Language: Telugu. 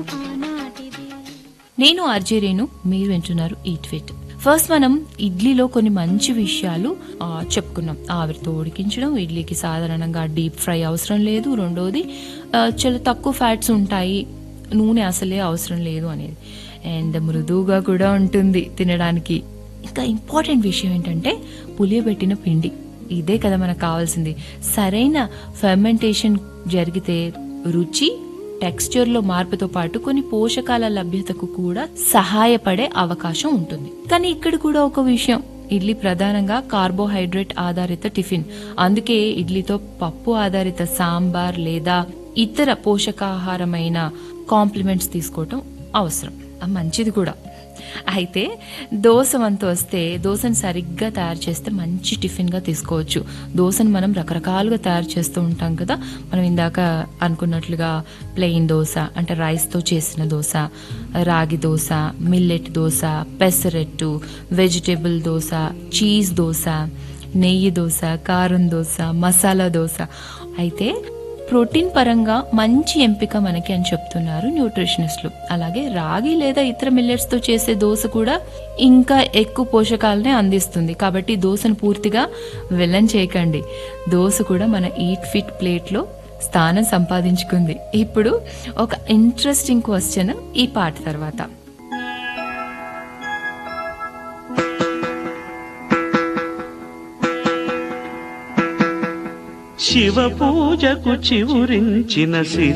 నేను ఆర్జే రేణు మీరు వింటున్నారు ఈట్ ఫిట్ ఫస్ట్ మనం ఇడ్లీలో కొన్ని మంచి విషయాలు ఆ, చెప్పుకున్నాం ఆవిరితో ఉడికించడం ఇడ్లీకి సాధారణంగా డీప్ ఫ్రై అవసరం లేదు రెండోది ఆ, చాలా తక్కువ ఫ్యాట్స్ ఉంటాయి నూనె అసలే అవసరం లేదు అనేది అండ్ మృదువుగా కూడా ఉంటుంది తినడానికి ఇంకా ఇంపార్టెంట్ విషయం ఏంటంటే పులియబెట్టిన పిండి ఇదే కదా మనకు కావాల్సింది సరైన ఫెర్మెంటేషన్ జరిగితే రుచి టెక్స్చర్ లో మార్పుతో పాటు కొన్ని పోషకాల లభ్యతకు కూడా సహాయపడే అవకాశం ఉంటుంది కానీ ఇక్కడ కూడా ఒక విషయం ఇడ్లీ ప్రధానంగా కార్బోహైడ్రేట్ ఆధారిత టిఫిన్ అందుకే ఇడ్లీతో పప్పు ఆధారిత సాంబార్ లేదా ఇతర పోషకాహారమైన కాంప్లిమెంట్స్ తీసుకోవటం అవసరం ఆ మంచిది కూడా అయితే దోశ వంతు వస్తే దోశను సరిగ్గా తయారు చేస్తే మంచి టిఫిన్గా తీసుకోవచ్చు దోశను మనం రకరకాలుగా తయారు చేస్తూ ఉంటాం కదా మనం ఇందాక అనుకున్నట్లుగా ప్లెయిన్ దోశ అంటే రైస్తో చేసిన dosa ragi dosa millet dosa pesarattu vegetable dosa cheese dosa నెయ్యి దోశ కారం దోశ మసాలా దోశ అయితే ప్రోటీన్ పరంగా మంచి ఎంపిక మనకి అని చెప్తున్నారు న్యూట్రిషనిస్టులు అలాగే రాగి లేదా ఇతర మిల్లెట్స్ తో చేసే దోశ కూడా ఇంకా ఎక్కువ పోషకాలనే అందిస్తుంది కాబట్టి దోశను పూర్తిగా వెళ్ళని చేయకండి దోశ కూడా మన ఈట్ ఫిట్ ప్లేట్ లో స్థానం సంపాదించుకుంది ఇప్పుడు ఒక ఇంట్రెస్టింగ్ క్వశ్చన్ ఈ పాట తర్వాత శివ పూజకు చివురించిన సి